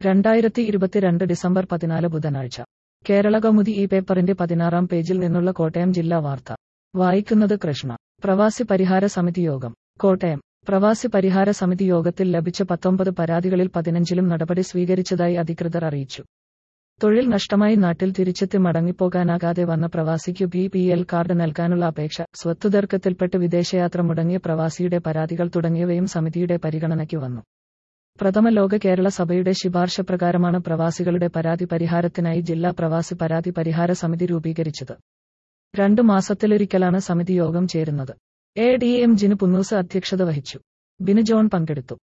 രണ്ടായിരത്തി ഇരുപത്തിരണ്ട് ഡിസംബർ പതിനാല് ബുധനാഴ്ച കേരള കൗമുദി ഈ പേപ്പറിന്റെ പതിനാറാം പേജിൽ നിന്നുള്ള കോട്ടയം ജില്ലാ വാർത്ത വായിക്കുന്നത് കൃഷ്ണ പ്രവാസി പരിഹാര സമിതി യോഗം കോട്ടയം പ്രവാസി പരിഹാര സമിതി യോഗത്തിൽ ലഭിച്ച പത്തൊമ്പത് പരാതികളിൽ പതിനഞ്ചിലും നടപടി സ്വീകരിച്ചതായി അധികൃതർ അറിയിച്ചു തൊഴിൽ നഷ്ടമായി നാട്ടിൽ തിരിച്ചെത്തി മടങ്ങിപ്പോകാനാകാതെ വന്ന പ്രവാസിക്ക് ബി പി എൽ കാർഡ് നൽകാനുള്ള അപേക്ഷ സ്വത്തുതർക്കത്തിൽപ്പെട്ട് വിദേശയാത്ര മുടങ്ങിയ പ്രവാസിയുടെ പരാതികൾ തുടങ്ങിയവയും സമിതിയുടെ പരിഗണനയ്ക്ക് വന്നു പ്രഥമ ലോക കേരള സഭയുടെ ശിപാർശ പ്രകാരമാണ് പ്രവാസികളുടെ പരാതി പരിഹാരത്തിനായി ജില്ലാ പ്രവാസി പരാതി പരിഹാര സമിതി രൂപീകരിച്ചത് രണ്ടു മാസത്തിലൊരിക്കലാണ് സമിതി യോഗം ചേരുന്നത് A D M Jinu Punnoose അധ്യക്ഷത വഹിച്ചു ബിനു ജോൺ പങ്കെടുത്തു